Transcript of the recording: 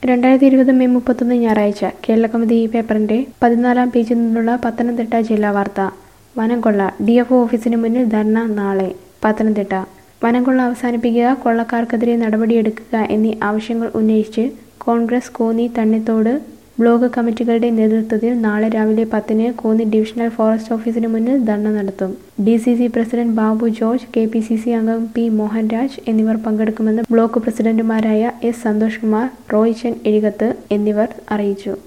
രണ്ടായിരത്തി ഇരുപത് മെയ് മുപ്പത്തൊന്ന് ഞായറാഴ്ച കേരള കൗമുദി ഈ പേപ്പറിന്റെ പതിനാലാം പേജിൽ നിന്നുള്ള പത്തനംതിട്ട ജില്ലാ വാർത്ത വനംകൊള്ള ഡി എഫ് ഓഫീസിന് മുന്നിൽ ധർണ നാളെ പത്തനംതിട്ട വനംകൊള്ള അവസാനിപ്പിക്കുക കൊള്ളക്കാർക്കെതിരെ നടപടിയെടുക്കുക എന്നീ ആവശ്യങ്ങൾ ഉന്നയിച്ച് കോൺഗ്രസ് കോന്നി തണ്ണിത്തോട് ബ്ലോക്ക് കമ്മിറ്റികളുടെ നേതൃത്വത്തിൽ നാളെ രാവിലെ പത്തിന് കോന്നി ഡിവിഷണൽ ഫോറസ്റ്റ് ഓഫീസിന് മുന്നിൽ ധർണ നടത്തും D C C president Babu George K P C C അംഗം പി മോഹൻരാജ് എന്നിവർ പങ്കെടുക്കുമെന്ന് ബ്ലോക്ക് പ്രസിഡന്റുമാരായ എസ് സന്തോഷ് കുമാർ റോയ്ചൻ എഴികത്ത് എന്നിവർ അറിയിച്ചു